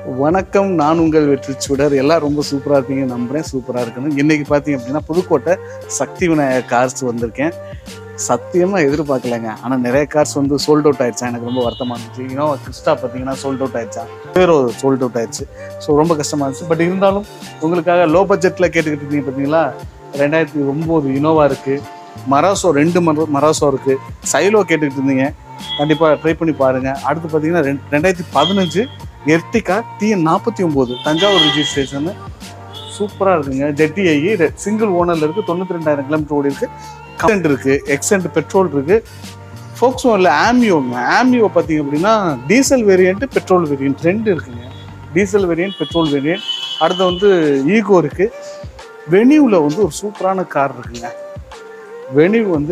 வணக்கம் நான் உங்கள் வெற்றி சுடர் எல்லாம் ரொம்ப சூப்பராக இருப்பீங்க நம்புறேன் சூப்பராக இருக்கணும் இன்னைக்கு பார்த்தீங்க அப்படின்னா புதுக்கோட்டை சக்தி விநாயகர் கார்ஸ் வந்திருக்கேன் சத்தியமாக எதிர்பார்க்கலைங்க ஆனால் நிறைய கார்ஸ் வந்து சோல்ட் அவுட் ஆயிடுச்சா எனக்கு ரொம்ப வருத்தமாக இருந்துச்சு இனோவா கிறிஸ்டா பார்த்தீங்கன்னா சோல்ட் அவுட் ஆயிடுச்சா பேரோ சோல்ட் அவுட் ஆயிடுச்சு ஸோ ரொம்ப கஷ்டமாக இருந்துச்சு பட் இருந்தாலும் உங்களுக்காக லோ பட்ஜெட்டில் கேட்டுக்கிட்டு இருந்தீங்க பார்த்தீங்களா ரெண்டாயிரத்தி ஒம்பது இனோவா இருக்குது மராசோ ரெண்டு மர மராசோ இருக்குது சைலோ கேட்டுக்கிட்டு இருந்தீங்க கண்டிப்பாக ட்ரை பண்ணி பாருங்கள் அடுத்து பார்த்தீங்கன்னா ரெண்டு ரெண்டாயிரத்தி பதினஞ்சு எர்டிகா டிஎன் நாற்பத்தி ஒம்பது தஞ்சாவூர் ரிஜிஸ்ட்ரேஷன் சூப்பராக இருக்குங்க ஜெட்டி ஐ சிங்கிள் ஓனரில் இருக்குது தொண்ணூற்றி ரெண்டாயிரம் கிலோமீட்டர் ஓடி இருக்குது கரண்ட் இருக்குது எக்ஸென்ட் பெட்ரோல் இருக்குது ஃபோக்ஸோ இல்லை ஆமியோங்க ஆமியோ பார்த்தீங்க அப்படின்னா டீசல் வேரியண்ட் பெட்ரோல் வேரியண்ட் ரெண்டு இருக்குங்க டீசல் வேரியண்ட் பெட்ரோல் வேரியண்ட் அடுத்து வந்து ஈகோ இருக்குது வெனியூவில் வந்து ஒரு சூப்பரான கார் இருக்குங்க வெனியூ வந்து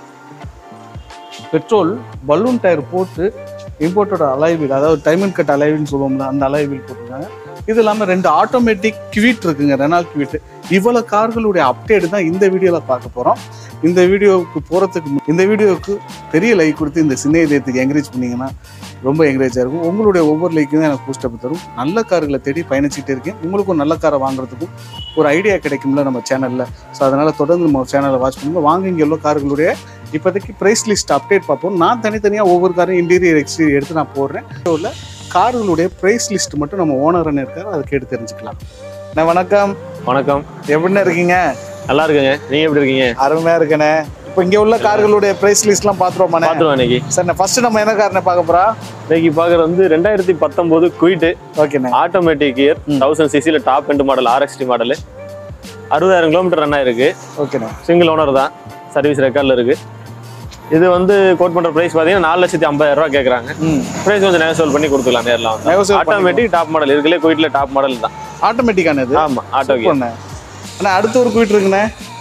பெட்ரோல் பலூன் டயர் போட்டு இம்போர்ட்டோட அலைவில் அதாவது டைமண்ட் கட் அலைவின்னு சொல்லுவோம்ல அந்த அலைவில் போட்டிருக்காங்க இது இல்லாமல் ரெண்டு ஆட்டோமேட்டிக் கிவிட் இருக்குங்க ரெனால் கிவிட் இவ்வளோ கார்களுடைய அப்டேட் தான் இந்த வீடியோவில் பார்க்க போகிறோம் இந்த வீடியோவுக்கு போகிறதுக்கு மு- இந்த வீடியோவுக்கு பெரிய லைக் கொடுத்து இந்த சின்ன இதயத்துக்கு என்கரேஜ் பண்ணீங்கன்னா ரொம்ப என்கரேஜாக இருக்கும் உங்களுடைய ஒவ்வொரு லைக்கும் தான் எனக்கு பூஸ்டப் தரும் நல்ல கார்களை தேடி பயணிச்சுட்டே இருக்கேன் உங்களுக்கும் நல்ல காரை வாங்குறதுக்கும் ஒரு ஐடியா கிடைக்கும்ல நம்ம சேனலில் ஸோ அதனால் தொடர்ந்து நம்ம சேனலை வாட்ச் பண்ணுங்க வாங்க இங்கே உள்ள கார்களுடைய இப்போதைக்கு ப்ரைஸ் லிஸ்ட் அப்டேட் பார்ப்போம் நான் தனித்தனியாக ஒவ்வொரு காரும் இன்டீரியர் எக்ஸ்டீரியர் எடுத்து நான் போடுறேன் உள்ள கார்களுடைய ப்ரைஸ் லிஸ்ட் மட்டும் நம்ம ஓனர் என்ன இருக்காரு அதை கேட்டு தெரிஞ்சுக்கலாம் நான் வணக்கம் வணக்கம் எப்படிண்ணே இருக்கீங்க நல்லா இருக்குங்க நீங்க எப்படி இருக்கீங்க அருமையாக இருக்கேனே இப்போ இங்கே உள்ள கார்களுடைய ப்ரைஸ் லிஸ்ட்லாம் பார்த்துருவோமாண்ணே பாத்துருவோம் இன்னைக்கு சார் ஃபர்ஸ்ட் நம்ம என்ன காரனை பார்க்க போகிறோம் இன்னைக்கு பாக்குறது வந்து ரெண்டாயிரத்தி பத்தொன்பது குயிட் ஓகேண்ணே ஆட்டோமேட்டிக் கியர் ம். தௌசண்ட் சிசில top end model RXT model அறுபதாயிரம் கிலோமீட்டர் ரன் ஆயிருக்கு ஓகேண்ணே சிங்கிள் ஓனர் தான் சர்வீஸ் ரெக்கார்ட்ல இருக்கு இது வந்து கோட் பண்ற பிரைஸ் பாத்தீங்கன்னா நாலு லட்சத்தி ஐம்பதாயிரம் ரூபாய் கேக்குறாங்க ம் பிரைஸ் கொஞ்சம் நெகோசியல் பண்ணி கொடுத்துக்கலாம் நேரில் வந்து Negotiable ஆட்டோமேட்டிக் டாப் மாடல் இருக்குல்ல குயிட்ல டாப் மாடல் தான் ஆட்டோமேட்டிக்கான இது ஆமா ஆட்டோ கியர் சூப்பர்ண்ணே அண்ணா அடுத்து ஒரு குயிட் இருக்குண்ணே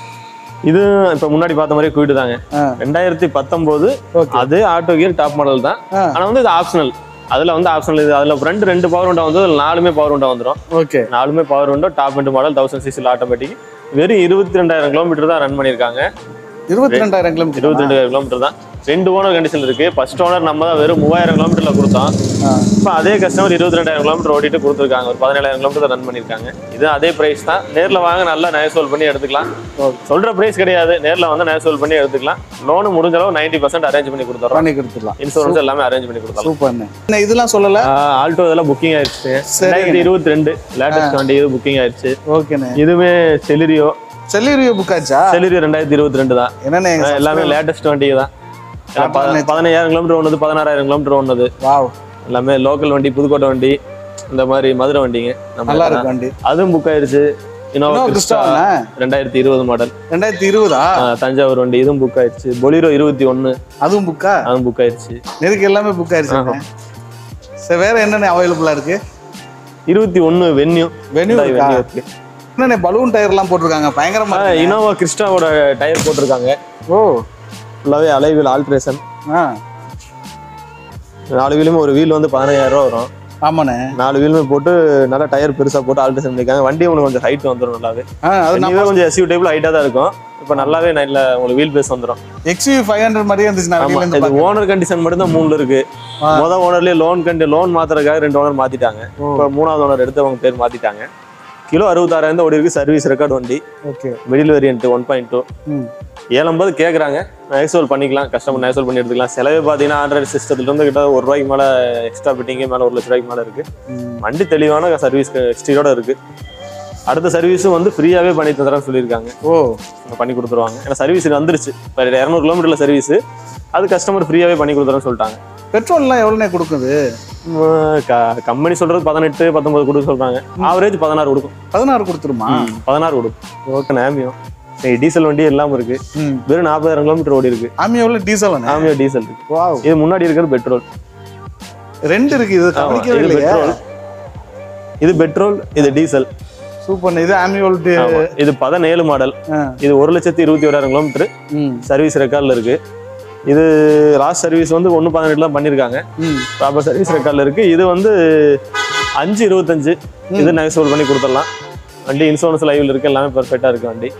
இது இப்ப முன்னாடி பார்த்த மாதிரி குயிட் தாங்க ஆ ரெண்டாயிரத்தி பத்தொன்பது ஓகே அது ஆட்டோ கியர் டாப் மாடல் தான் ஆ ஆனா வந்து இது ஆப்ஷனல் அதுல வந்து ஆப்ஷனல் இது அதுல ஃப்ரண்ட் ரெண்டு பவர் உண்டா வந்து அதுல நாலுமே பவர் உண்டா வந்துடும் ஓகே நாலுமே பவர் உண்டோ டாப் எண்ட் மாடல் தௌசண்ட் சிசில் ஆட்டோமேட்டிக் வெறும் இருபத்தி ரெண்டாயிரம் கிலோமீட்டர் தான் ரன் பண்ணியிருக்காங்க இருபத்தி ரெண்டாயிரம் கிலோமீட்டர் இருபத்தி ரெண்டாயிரம் கிலோமீட்டர் தான் ரெண்டு ஓனர் கண்டிஷன் இருக்கு ஃபர்ஸ்ட் ஓனர் நம்ம தான் வெறும் மூவாயிரம் கிலோமீட்டர்ல கொடுத்தோம் இப்போ அதே கஸ்டமர் இருபத்தி ரெண்டாயிரம் கிலோமீட்டர் ஓட்டிட்டு கொடுத்துருக்காங்க ஒரு பதினேழாயிரம் கிலோமீட்டர் ரன் பண்ணியிருக்காங்க இது அதே பிரைஸ் தான் நேர்ல வாங்க நல்லா நேசோல் பண்ணி எடுத்துக்கலாம் சொல்ற பிரைஸ் கிடையாது நேர்ல வந்து நேசோல் பண்ணி எடுத்துக்கலாம் லோனு முடிஞ்ச அளவு நைன்டி பர்சன்ட் அரேஞ்ச் பண்ணி கொடுத்துறோம் பண்ணி கொடுத்துடலாம் இன்சூரன்ஸ் எல்லாமே அரேஞ்ச் பண்ணி கொடுத்துறோம் சூப்பர்ண்ணே என்ன இதெல்லாம் சொல்லல ஆல்டோ இதெல்லாம் புக்கிங் ஆயிடுச்சு சரிங்க. ரெண்டாயிரத்தி இருபத்தி ரெண்டு லேட்டஸ்ட் வண்டி இது புக்கிங் ஆயிடுச்சு ஓகேண்ணே இதுவுமே செலிரியோ செல்லிரியோ புக்காச்சா செலிரியோ ரெண்டாயிரத்தி இருபத்தி ரெண்டு தான் என்னண்ணே எங்க எல்லாமே லேட்டஸ்ட் வண்டி தான் எல்லாம் ப- Latest. பதினையாயிரம் கிலோமீட்டர் ஒன்றுது பதினாறாயிரம் கிலோமீட்டர் ஒன்றுது வாவ் எல்லாமே லோக்கல் வண்டி புதுக்கோட்டை வண்டி இந்த மாதிரி மதுரை வண்டிங்க நம்ம நல்லா இதெல்லாம். இருக்கு வண்டி அதுவும் புக் ஆயிடுச்சு இனோவா இன்னும் கிறிஸ்டா கிறிஸ்டாவா ரெண்டாயிரத்தி இருபது மாடல் ரெண்டாயிரத்தி இருபதா தஞ்சாவூர் வண்டி இதுவும் புக் ஆயிடுச்சு பொலிரோ இருபத்தி ஒன்னு அதுவும் புக்கா அதுவும் புக் ஆயிடுச்சு நெருக்கு எல்லாமே புக் ஆயிருச்சு சரி வேற என்னென்ன அவைலபிளா இருக்கு இருபத்தி ஒன்னு வென்யூ வெனியூ இருக்கா இருக்கு என்னண்ணே பலூன் டயர் எல்லாம் போட்டிருக்காங்க பயங்கரமா இருக்கு. இனோவா கிறிஸ்டாவோட டயர் போட்டிருக்காங்க ஓ ஃபுல்லாவே அலைவில் ஆல்ட்ரேஷன் ஆ நாலு வீலுமே ஒரு வீல் வந்து பதினாயிரம் ரூபா வரும் ஆமாண்ணே நாலு வீலுமே போட்டு நல்லா டயர் பெருசா போட்டு ஆல்ட்ரேஷன் பண்ணிருக்காங்க வண்டி உங்களுக்கு கொஞ்சம் ஹைட் வந்துடும் நல்லாவே ஆ அது நம்ம இதுவே கொஞ்சம் எஸ்யூ டைப்ல ஹைட்டா தான் இருக்கும் இப்போ நல்லாவே நல்ல உங்களுக்கு வீல் பேஸ் வந்துடும் எக்ஸ்யூ ஃபைவ் ஹண்ட்ரட் மாதிரியே இருந்துச்சு நான் ஆமா வெளியில இருந்து இது ஓனர் கண்டிஷன் மட்டும் தான் மூணுல இருக்கு ஆ. முத ஓனர்லயே லோன் கண்டி லோன் மாத்துறதுக்காக ரெண்டு ஓனர் மாத்திட்டாங்க ஓ. இப்போ மூணாவது ஓனர் எடுத்து அவங்க பேர் மாத்திட்டாங்க கிலோ அறுபத்தாறாயிரம் தான் ஓடி இருக்கு சர்வீஸ் ரெக்கார்டு வண்டி okay middle variant one point two ம் ஏழம்பது கேட்குறாங்க நெக்ஸ்டோல் பண்ணிக்கலாம் கஸ்டமர் நெக்ஸ்டோல் பண்ணி எடுத்துக்கலாம் செலவே பார்த்தீங்கன்னா ஆண்ட்ராய்டு சிஸ்டத்துல இருந்து கிட்ட ஒரு ரூபாய்க்கு மேலே எக்ஸ்ட்ரா பிட்டிங்கே மேலே ஒரு லட்ச ரூபாய்க்கு மேலே இருக்கு ம். வண்டி தெளிவான சர்வீஸ் ஹிஸ்டரியோட இருக்கு அடுத்த சர்வீஸும் வந்து ஃப்ரீயாவே பண்ணி தரேன்னு சொல்லியிருக்காங்க ஓ இங்க பண்ணி கொடுத்துருவாங்க ஏன்னா சர்வீஸ் வந்துருச்சு இப்போ இரநூறு கிலோமீட்டர்ல சர்வீஸ் அது கஸ்டமர் ஃப்ரீயாவே பண்ணி கொடுத்துறேன்னு சொல்லிட்டாங்க பெட்ரோல்லாம் எவ்வளோண்ணே கொடுக்குது கம்பெனி சொல்றது பதினெட்டு பத்தொன்பது கொடுக்க சொல்றாங்க ஆவரேஜ் பதினாறு கொடுக்கும் பதினாறு கொடுத்துருமா பதினாறு கொடுக்கும் ஓகே ஆமியம் சரி டீசல் வண்டி எல்லாம் இருக்கு ம் வெறும் நாற்பதாயிரம் கிலோமீட்டர் ஓடி இருக்கு ஆமி எவ்வளோ டீசல் ஆமியோ டீசல் இருக்கு வாவ் இது முன்னாடி இருக்கிறது பெட்ரோல் ரெண்டு இருக்கு இது ஆமா, கவனிக்கவே இது இல்லையா பெட்ரோல் இது பெட்ரோல் இது டீசல் சூப்பர் இது ஆமியோல் ஆமா. இது பதினேழு மாடல் ஆ. இது ஒரு லட்சத்தி இருபத்தி ஓராயிரம் கிலோமீட்டர் ம் சர்வீஸ் ரெக்கார்ட்ல இருக்கு இது லாஸ்ட் சர்வீஸ் வந்து ஒன்று பதினெட்டுல பண்ணியிருக்காங்க ம் ப்ராப்பர் சர்வீஸ் ரெக்கார்டில் இருக்கு இது வந்து அஞ்சு இருபத்தஞ்சு இது நெகசோல் பண்ணி கொடுத்துடலாம் வண்டி இன்சூரன்ஸ் லைவ்ல இருக்கு எல்லாமே பெர்ஃபெக்டா இருக்கு வண்டி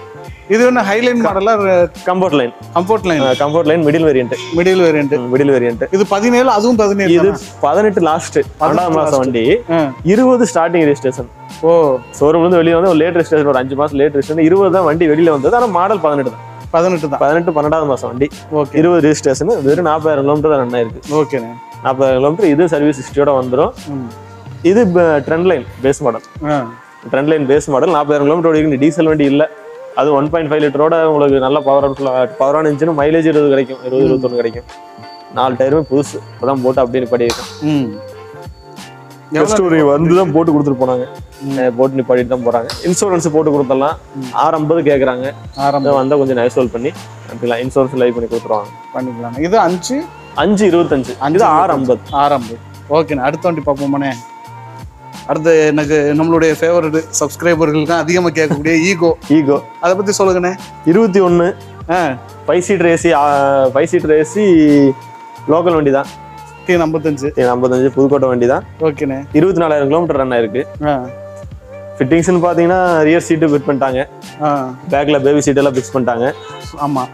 இது ஒன்று ஹைலைன் மாடலா comfort line comfort line comfort line middle variant middle variant middle variant இது பதினேழு அதுவும் பதினேழு இது பதினெட்டு லாஸ்ட் பன்னெண்டாம் மாசம் வண்டி இருபது ஸ்டார்டிங் ரெஜிஸ்ட்ரேஷன் ஓ ஷோரூம்ல இருந்து வெளியே வந்து ஒரு லேட் ரெஜிஸ்ட்ரேஷன் ஒரு அஞ்சு மாசம் லேட் ரெஜிஸ்ட்ரேஷன் இருபது தான் வண்டி வெளியில வந்தது ஆனா மாடல் பதினெட்டு தான் பதினெட்டு தான் பதினெட்டு பன்னெண்டாவது மாசம் வண்டி ஓகே இருபது ரெஜிஸ்ட்ரேஷன் வெறும் நாற்பதாயிரம் கிலோமீட்டர் தான் ரன் ஆயிருக்கு ஓகேண்ணே நாற்பதாயிரம் கிலோமீட்டர் இது சர்வீஸ் ஹிஸ்டரியோட வந்துடும் ம் இது ட்ரெண்ட் லைன் பேஸ் மாடல் ஆ ட்ரெண்ட் லைன் பேஸ் மாடல் நாற்பதாயிரம் கிலோமீட்டர் ஓடிக்கு டீசல் வண்டி இல்லை அது ஒன் பாயிண்ட் ஃபைவ் லிட்டரோட உங்களுக்கு நல்ல பவர் பவரான இன்ஜினும் மைலேஜ் இருபது கிடைக்கும் இருபது இருபத்தொன்று கிடைக்கும் நாலு டயருமே புதுசு இப்பதான் போட்டு அப்படியே படியிருக்கேன் ம் ஃபர்ஸ்ட் ஒரு வந்து தான் போட்டு கொடுத்துட்டு போனாங்க அஹ் போட்டு நிப்பாடிட்டு தான் போறாங்க இன்சூரன்ஸ் போட்டு கொடுத்துடலாம் ஆறு ஐம்பது கேட்குறாங்க ஆரம்பம் வந்தால் கொஞ்சம் நைசோல் பண்ணி அப்படிலாம் இன்சூரன்ஸ் லைவ் பண்ணி கொடுத்துருவாங்க பண்ணிக்கலாம் இது அஞ்சு அஞ்சு இருபத்தஞ்சு அஞ்சு இது ஆறு ஐம்பது ஆரம்பம் ஓகேண்ணே அடுத்த வண்டி பார்ப்போமாண்ணே அடுத்து எனக்கு நம்மளுடைய ஃபேவரட் சப்ஸ்கிரைபர்களுக்கு அதிகமாக கேட்கக்கூடிய ஈகோ ஈகோ அதை பற்றி சொல்லுங்கண்ணே இருபத்தி ஒன்று ஆ five seater AC five seater AC local வண்டி தான் டி ஐம்பத்தஞ்சு ஐம்பத்தஞ்சு புதுக்கோட்டை வண்டி தான் ஓகேண்ணே இருபத்தி நாலாயிரம் கிலோமீட்டர் ரன் ஆயிருக்கு ஆ ஃபிட்டிங்ஸ்னு பார்த்தீங்கன்னா ரியர் சீட்டு ஃபிட் பண்ணிட்டாங்க ஆ பேக்கில் பேபி சீட் எல்லாம் ஃபிக்ஸ் பண்ணிட்டாங்க ஆமாம்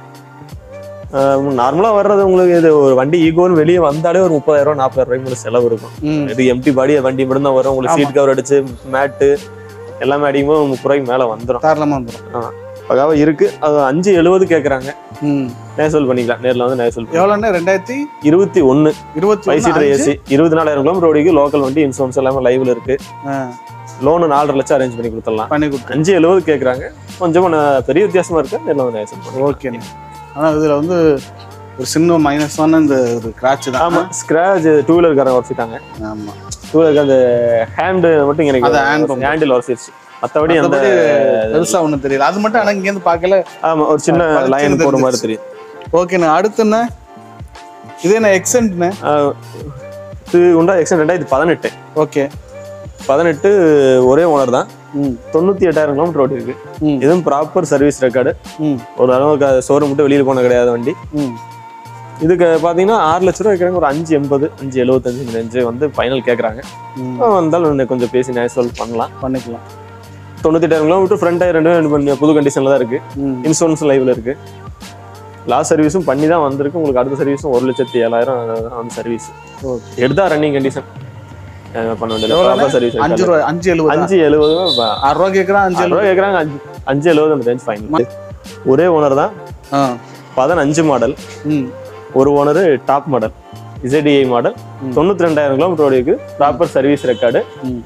நார்மலாக வர்றது உங்களுக்கு இது ஒரு வண்டி ஈகோன்னு வெளியே வந்தாலே ஒரு முப்பதாயிரம் ரூபா நாற்பதாயிரம் ரூபாய்க்கு மேலே செலவு இருக்கும் ம் இது எம்டி பாடி வண்டி மட்டும் தான் வரும் உங்களுக்கு சீட் கவர் அடிச்சு மேட்டு எல்லாமே அடிக்கும்போது முப்பது ரூபாய்க்கு மேலே வந்துடும் தாராளமாக வந்துடும் பக்காவா இருக்கு அது அஞ்சு எழுபது கேட்குறாங்க ம் நேசல் பண்ணிக்கலாம் நேரில் வந்து நேசல் பண்ணி எவ்வளோண்ணே ரெண்டாயிரத்தி இருபத்தி ஒன்று இருபத்தி ஃபைவ் சீட்டர் ஒன்று ஏசி இருபத்தி நாலாயிரம் கிலோமீட்டர் ஓடிக்கு லோக்கல் வண்டி இன்சூரன்ஸ் எல்லாமே லைவ்ல இருக்கு ஆ லோனு நாலரை லட்சம் அரேஞ்ச் பண்ணி கொடுத்துடலாம் பண்ணி கொடுத்து அஞ்சு எழுபது கேட்குறாங்க கொஞ்சம் நான் பெரிய வித்தியாசமா இருக்கு நேரில் வந்து நேசல் பண்ணி ஓகேண்ணே ஆனால் இதில் வந்து ஒரு சின்ன மைனஸான இந்த ஒரு கிராட்ச் தான் ஆமா ஸ்கிராச் டூ வீலர்காரங்க உடச்சிட்டாங்க ஆமாம் டூ வீலருக்கு அந்த ஹேண்டு மட்டும் அது hand எனக்கு pump. ஹேண்டில் உடச்சிருச்சு மற்றபடி அந்த மற்றபடி பெருசா ஒண்ணும் தெரியல அது மட்டும் ஆனா இங்கேருந்து பார்க்கல ஆமா ஒரு சின்ன பளிச்சுன்னு லைன் போற மாதிரி தெரிஞ்சிருச்சு. தெரியும் ஓகேண்ணே அடுத்துண்ணே இது என்ன எக்ஸென்ட்ண்ணே ஆஹ் இது உண்டா எக்ஸன் ரெண்டாயிரத்தி பதினெட்டு ஓகே பதினெட்டு ஒரே ஓனர் தான் ம் தொண்ணூத்தி எட்டாயிரம் கிலோமீட்டர் ஓடி இருக்கு ம் இதுவும் ப்ராப்பர் சர்வீஸ் ரெக்கார்டு ம் ஒரு அளவுக்கு ஷோரூம் விட்டு வெளியில் போன கிடையாது வண்டி ம் இதுக்கு பார்த்தீங்கன்னா ஆறு லட்ச ரூபா வைக்கிறாங்க ஒரு அஞ்சு எண்பது அஞ்சு எழுபத்தஞ்சு இந்த அஞ்சு வந்து ஃபைனல் கேட்குறாங்க ம் வந்தாலும் இன்னும் கொஞ்சம் பேசி நேசல் பண்ணலாம் பண்ணிக்கலாம் தொண்ணூத்தெட்டாயிரம் கிலோமீட்டர் ஃப்ரண்ட் டயர் ரெண்டு ரெண்டு பண்ணி புது கண்டிஷனில் தான் இருக்கு ம் இன்சூரன்ஸ் லைவ்ல இருக்கு லாஸ்ட் சர்வீஸும் பண்ணி தான் வந்திருக்கு உங்களுக்கு அடுத்த சர்வீஸும் ஒரு லட்சத்தி ஏழாயிரம் அந்த சர்வீஸ் ஓகே எடுத்தா ரன்னிங் கண்டிஷன் பண்ண எவ்வளோண்ணே? வேண்டியது சர்வீஸ் அஞ்சு ரூபா அஞ்சு எழுபது அஞ்சு எழுபது ஆறு ரூபா கேட்குறான் அஞ்சு அஞ்சு எழுபது ரூபா கேட்குறாங்க அஞ்சு அஞ்சு எழுபது அந்த ரேஞ்ச் ஃபைன் ஒரே ஓனர் தான் ஆ பதினஞ்சு மாடல் ம் ஒரு owner top model ZDI model ம். தொண்ணூத்தி ரெண்டாயிரம் கிலோமீட்டர் ஓடிக்கு ப்ராப்பர் சர்வீஸ் ரெக்கார்டு ம்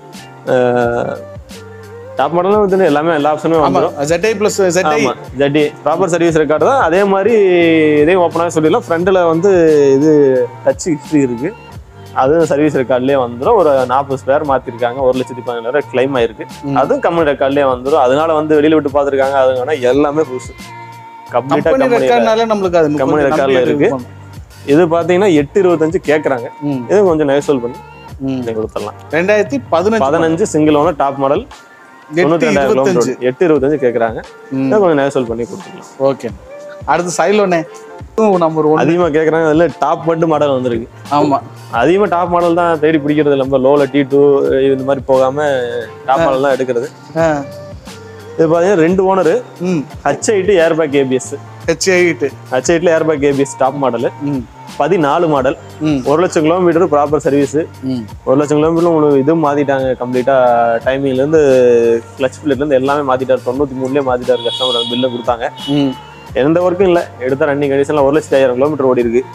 டாப் மாடலும் வந்து எல்லாமே எல்லா ஆப்ஷனுமே ஆமா வந்துடும் ZI ப்ளஸ் ZI ஆமா ஜட்டி ப்ராப்பர் சர்வீஸ் ரெக்கார்டு தான் அதே மாதிரி இதையும் ஓப்பனாக சொல்லிடலாம் ஃப்ரண்ட்ல வந்து இது டச் ஹிஸ்ட்ரி இருக்கு அதுவும் சர்வீஸ் ரெக்கார்ட்லயே வந்துடும் ஒரு நாற்பது ஸ்பேர் மாத்திருக்காங்க ஒரு லட்சத்தி பதினேழாயிரம் கிளைம் ஆயிருக்கு ம். அதுவும் கம்பெனி ரெக்கார்ட்லயே வந்துடும் அதனால வந்து வெளியில விட்டு பார்த்துருக்காங்க அதுக்கான எல்லாமே புதுசு கம்ப்ளீட்டா கம்பெனி கம்பெனி ரெக்கார்ட்னால நம்மளுக்கு அது Company கொஞ்சம் record ல நம்பி இருக்கு. இது இது பாத்தீங்கன்னா எட்டு இருபத்தஞ்சு கேட்கறாங்க ம் இது கொஞ்சம் நெகசோல் பண்ணி ம் நீங்க கொடுத்துடலாம் ரெண்டாயிரத்தி பதினஞ்சு பதினஞ்சு சிங்கிள் ஓனர் டாப் மாடல் எட்டு தொண்ணூத்தி ரெண்டாயிரம் இருபத்தஞ்சு கிலோமீட்டர் எட்டு இருபத்தஞ்சு கேட்கறாங்க ம் இதை கொஞ்சம் நெகசோல் பண்ணி கொடுத்துக்கலாம் ஓகே அடுத்து சைலோனே நம்பர் ஒன் அதிகமா கேட்கறாங்க அதுல டாப் மட்டும் மாடல் வந்திருக்கு ஆமா அதிகமா டாப் மாடல் தான் தேடி பிடிக்கிறது நம்ம லோல டி டூ இந்த மாதிரி போகாம டாப் மாடல் தான் எடுக்கிறது ஆ, இது பாத்தீங்கன்னா ரெண்டு ஓனர் ம் H eight airbag ABS H eight H ஐட்ல ஏர்பேக் ஏபிஎஸ் டாப் மாடல் ம் பதினாலு மாடல் ம் ஒரு லட்சம் கிலோமீட்டர் ப்ராப்பர் சர்வீஸ் ம் ஒரு லட்சம் கிலோமீட்டர் உங்களுக்கு இதுவும் மாத்திட்டாங்க கம்ப்ளீட்டா டைமிங்ல இருந்து கிளச் பிளேட்ல இருந்து எல்லாமே மாத்திட்டாரு தொண்ணூத்தி மூணுலயே மாத்திட்டாரு கஸ்டமர் பில்ல கொடுத்தாங்க ம் எந்த ஒர்க்கும் இல்லை எடுத்த ரன்னிங் கண்டிஷன்ல ஒரு லட்சத்தி ஐயாயிரம் கிலோமீட்டர் ஓடி இருக்கு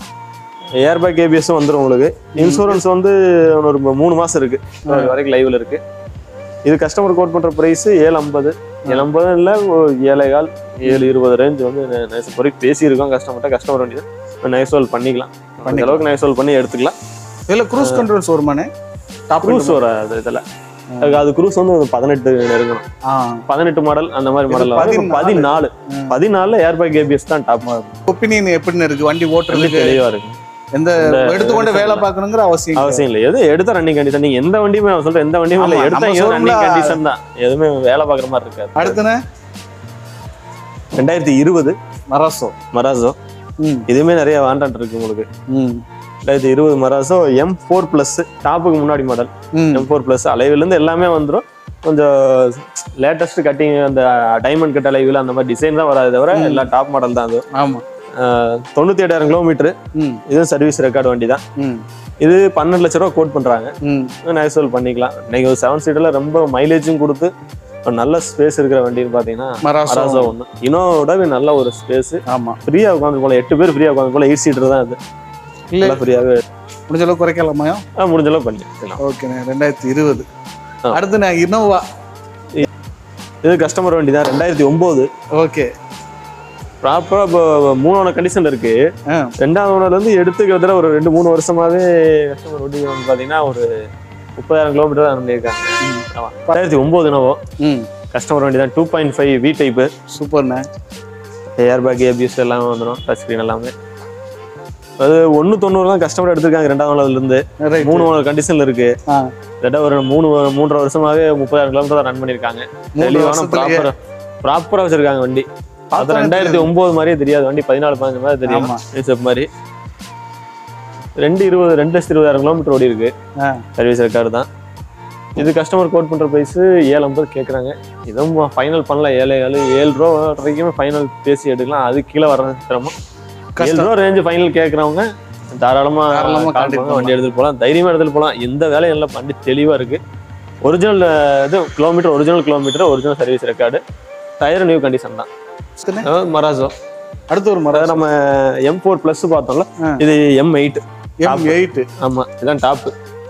ஏர்பேக் ஏபிஎஸும் வந்துடும் உங்களுக்கு இன்சூரன்ஸ் வந்து ஒரு மூணு மாசம் இருக்கு அது வரைக்கும் லைவ்ல இருக்கு இது கஸ்டமர் கோட் பண்ற பிரைஸ் ஏழு ஐம்பது ஏழு ஐம்பது இல்லை ஏழை கால் ஏழு இருபது ரேஞ்ச் வந்து நைஸ் வரைக்கும் பேசியிருக்கோம் கஸ்டமர்கிட்ட கஸ்டமர் வேண்டியது நைசோல் பண்ணிக்கலாம் அந்த அளவுக்கு நைசோல் பண்ணி எடுத்துக்கலாம் இதுல க்ரூஸ் கண்ட்ரோல்ஸ் வருமானே டாப் க்ரூஸ் வராது இதுல அதுக்கு அது க்ரூஸ் வந்து ஒரு பதினெட்டு நெருங்கணும் ஆ பதினெட்டு மாடல் அந்த மாதிரி இது மாடல் பதினாலு. பதினாலு ம். பதினாலுல ஏர்பேக் ஏபிஎஸ் தான் டாப் ஒப்பீனியன் எப்படின்னு இருக்கு வண்டி ஓட்டுறதுக்கு தெளிவா இருக்கு எந்த எடுத்துக்கொண்டு வேலை பார்க்கணுங்கிற அவசியம் இல்லை. அவசியம் இல்லை எது எடுத்த ரன்னிங் கண்டிஷன் நீங்க எந்த வண்டியுமே நான் சொல்றேன் எந்த வண்டியுமே இல்லை ஆமா, எடுத்த நம்ம ரன்னிங் showroom-ல- கண்டிஷன் தான் எதுவுமே வேலை பார்க்குற மாதிரி இருக்காது அடுத்துண்ணே ரெண்டாயிரத்தி இருபது மராசோ மராசோ ம் இதுவுமே நிறைய வாண்டான் இருக்கு உங்களுக்கு ம் ரெண்டாயிரத்தி இருபது மராசோ எம் ஃபோர் பிளஸ் டாப்புக்கு முன்னாடி மாடல் ம் எம் ஃபோர் பிளஸ் அலைவில இருந்து எல்லாமே வந்துடும் கொஞ்சம் லேட்டஸ்ட் கட்டிங் அந்த டைமண்ட் கட் அலைவில் அந்த மாதிரி டிசைன் தான் வராது தவிர ம். எல்லாம் டாப் மாடல் தான் அது ஆமா அஹ், தொண்ணூத்தி எட்டாயிரம் கிலோமீட்டர் ம் இதுவும் சர்வீஸ் ரெக்கார்டு வண்டி தான் ம் இது பன்னெண்டு லட்ச ரூபா கோட் பண்றாங்க ம் நைசோல் பண்ணிக்கலாம் இன்னைக்கு ஒரு செவன் சீட்டர்ல ரொம்ப மைலேஜும் கொடுத்து ஒரு நல்ல ஸ்பேஸ் இருக்கிற வண்டின்னு பாத்தீங்கன்னா மராசோ மராசா ஒன்று இனோவோட நல்ல ஒரு ஸ்பேஸ் ஆமா ஃப்ரீயா உட்காந்து போல எட்டு பேர் ஃப்ரீயா உட்காந்து போல எயிட் சீட்டர் தான் அது இல்ல நல்லா ஃப்ரீயாவே முடிஞ்ச அளவுக்கு குறைக்கலாமா முடிஞ்ச அளவு பண்ணிக்கலாம் ஓகேண்ணே ரெண்டாயிரத்தி இருபது ஆ. அடுத்து நான் இனோவா இது கஸ்டமர் வண்டி தான் ரெண்டாயிரத்தி ஒன்பது ஓகே ப்ராப்பரா இப்போ மூணு கண்டிஷன்ல இருக்கு ஆ ரெண்டாவது ஓனர்ல இருந்து எடுத்து கிட்டத்தட்ட ஒரு ரெண்டு மூணு வருஷமாவே கஸ்டமர் வண்டி வந்து பாத்தீங்கன்னா ஒரு முப்பதாயிரம் கிலோமீட்டர் தான் பண்ணியிருக்காங்க ஆமா ரெண்டாயிரத்தி ஒன்பது என்னவோ ம் கஸ்டமர் வண்டி தான் two point five V type சூப்பர்ண்ணே ஏர் பேக் ஏபிஎஸ் எல்லாமே வந்துடும் டச் ஸ்க்ரீன் எல்லாமே அது ஒன்று தொண்ணூறு தான் கஸ்டமர் எடுத்திருக்காங்க ரெண்டாவது ஓனர்ல இருந்து ரைட் மூணு ஓனர் கண்டிஷன்ல இருக்கு ஆ கிட்ட ஒரு மூணு மூன்றரை வருஷமாவே முப்பதாயிரம் கிலோமீட்டர் தான் ரன் பண்ணியிருக்காங்க மூணு தெளிவான வருஷத்துலயே ப்ராப்பரா ப்ராப்பரா வச்சிருக்காங்க வண்டி அது பார்த்தா ரெண்டாயிரத்தி ஒன்பது மாதிரியே தெரியாது வண்டி பதினாலு பதினஞ்சு மாதிரி தெரியும் ஆமா. ஸ்டெப் மாதிரி ரெண்டு இருபது ரெண்டு லட்சத்தி இருபதாயிரம் கிலோமீட்டர் ஓடி இருக்கு ஆ சர்வீஸ் ரெக்கார்டு தான் இது கஸ்டமர் கோட் பண்ற பிரைஸ் ஏழு ஐம்பது கேட்குறாங்க இதுவும் ஃபைனல் பண்ணல ஏழு ஏழு ஏழு ரூபா வரைக்குமே ஃபைனல் பேசி எடுக்கலாம் அது கீழே வர்றது சிரமம் ஏழு கஷ்டம் ரூபா ரேஞ்சு ஃபைனல் கேட்குறவங்க தாராளமா தாராளமா call contact பண்ணுங்க, வண்டி எடுத்துட்டு போகலாம் தைரியமா எடுத்துட்டு போகலாம் எந்த வேலையும் இல்லை வண்டி தெளிவா இருக்கு ஒரிஜினல் இது kilometre original kilometre original service record tyre new condition தான் அடுத்துண்ணே? அதாவது மராசோ அடுத்து ஒரு அதாவது மரம் நம்ம எம் ஃபோர் ப்ளஸ் பார்த்தோம்ல ஆ. இது எம் எயிட் எம் எயிட் ஆமா இதுதான் டாப்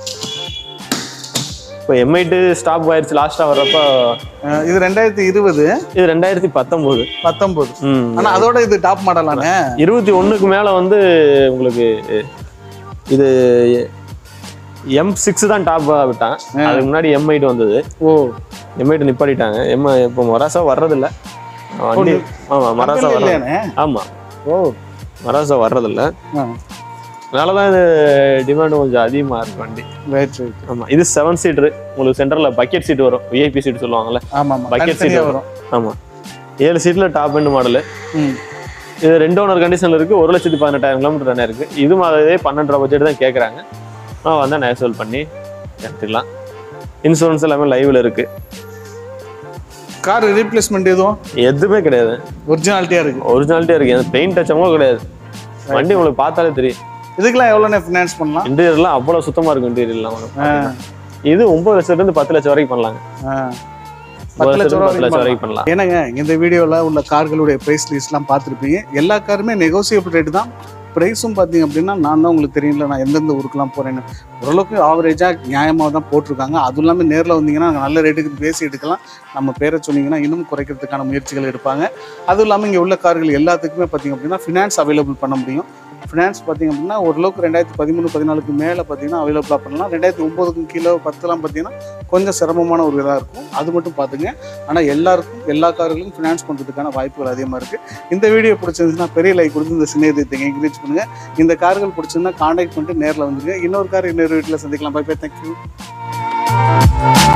இப்போ எம் எயிட் ஸ்டாப் ஆயிடுச்சு லாஸ்டா வர்றப்ப இது ரெண்டாயிரத்தி இருபது இது ரெண்டாயிரத்தி பத்தொம்போது பத்தொன்பது ம் ஆனா அதோட இது டாப் மாடலானே இருபத்தி ஒண்ணுக்கு மேல வந்து உங்களுக்கு இது எம் சிக்ஸ் தான் டாப் விட்டான் அதுக்கு முன்னாடி எம் எயிட் வந்தது ஓ எம் எயிட் நிப்பாட்டிட்டாங்க எம் இப்போ மராசா வர்றதில்ல வண்டி ஆமா மராசா கம்பெனி வர்றது இல்லையானே ஆமா ஓ மராசா வர்றதில்ல ஆ அதனால தான் இது டிமாண்ட் கொஞ்சம் அதிகமா இருக்கு வண்டி ரைட் ரைட் ஆமா இது செவன் சீட்ரு உங்களுக்கு சென்டர்ல பக்கெட் சீட் வரும் விஐபி சீட் சொல்லுவாங்கல்ல ஆமா ஆமா Bucket தனித்தனியா seat வரும் ஆமா ஏழு சீட்ல டாப் எண்ட் மாடலு ம் இது ரெண்டு ஓனர் கண்டிஷன்ல இருக்கு ஒரு லட்சத்தி பதினெட்டாயிரம் கிலோமீட்டர் ரன் இருக்கு இது மாதிரியே பன்னெண்டு ரூபா பட்ஜெட் தான் கேட்குறாங்க ஆனால் வந்தால் நேசல் பண்ணி எடுத்துக்கலாம் இன்சூரன்ஸ் எல்லாமே லைவ்ல இருக்கு கார் ரீப்ளேஸ்மெண்ட் எதுவும் எதுவுமே கிடையாது ஒரிஜினாலிட்டியா இருக்கு ஒரிஜினாலிட்டியா இருக்கு எந்த பெயிண்ட் டச்சமும் கிடையாது வண்டி உங்களுக்கு பார்த்தாலே தெரியும் இதுக்கெல்லாம் எவ்வளோண்ணே ஃபினான்ஸ் பண்ணலாம் இன்டீரியர்லாம் அவ்வளோ சுத்தமா இருக்கும் இன்டீரியர்லாம் உங்களுக்கு ஆ, இது ஒன்பது லட்சத்துல இருந்து பத்து லட்சம் வரைக்கும் பண்ணலாங்க ஆ. ஒன்பது பத்து லட்ச லட்சம் ரூபா பத்து லட்சம் வரைக்கும் வரைக்கும் பண்ணலாம் என்னங்க இந்த வீடியோவில் உள்ள கார்களுடைய ப்ரைஸ் லிஸ்ட்லாம் பார்த்துருப்பீங்க எல்லா காருமே நெகோசியபிள் ரேட்டு தான் ப்ரைஸும் பார்த்தீங்க அப்படின்னா நான் தான் உங்களுக்கு தெரியல நான் எந்தெந்த ஊருக்குலாம் போகிறேன்னு ஓரளவுக்கு ஆவரேஜாக நியாயமாக தான் போட்டிருக்காங்க அதுவும் இல்லாமல் நேரில் வந்தீங்கன்னா நாங்கள் நல்ல ரேட்டுக்கு பேசி எடுக்கலாம் நம்ம பேரை சொன்னீங்கன்னா இன்னும் குறைக்கிறதுக்கான முயற்சிகள் எடுப்பாங்க அதுவும் இல்லாமல் இங்கே உள்ள கார்கள் எல்லாத்துக்குமே பார்த்தீங்க அப்படின்னா ஃபினான்ஸ் அவைலபிள் பண்ண முடியும் ஃபினான்ஸ் பார்த்தீங்க அப்படின்னா ஓரளவுக்கு ரெண்டாயிரத்தி பதிமூணு பதினாலுக்கு மேலே பார்த்தீங்கன்னா அவைலபிளாக பண்ணலாம் ரெண்டாயிரத்தி ஒம்போதுக்கும் கீழே பத்துலாம் பார்த்தீங்கன்னா கொஞ்சம் சிரமமான ஒரு இதாக இருக்கும் அது மட்டும் பார்த்துங்க ஆனால் எல்லாருக்கும் எல்லா கார்களுக்கும் ஃபினான்ஸ் பண்ணுறதுக்கான வாய்ப்புகள் அதிகமாக இருக்குது இந்த வீடியோ பிடிச்சிருந்துச்சுன்னா பெரிய லைக் கொடுத்து இந்த சின்ன இதயத்தை என்கரேஜ் பண்ணுங்கள் இந்த கார்கள் பிடிச்சிருந்தா காண்டாக்ட் பண்ணிட்டு நேரில் வந்துருங்க இன்னொரு கார் இன்னொரு வீட்டில் சந்திக்கலாம் பை பை தேங்க்யூ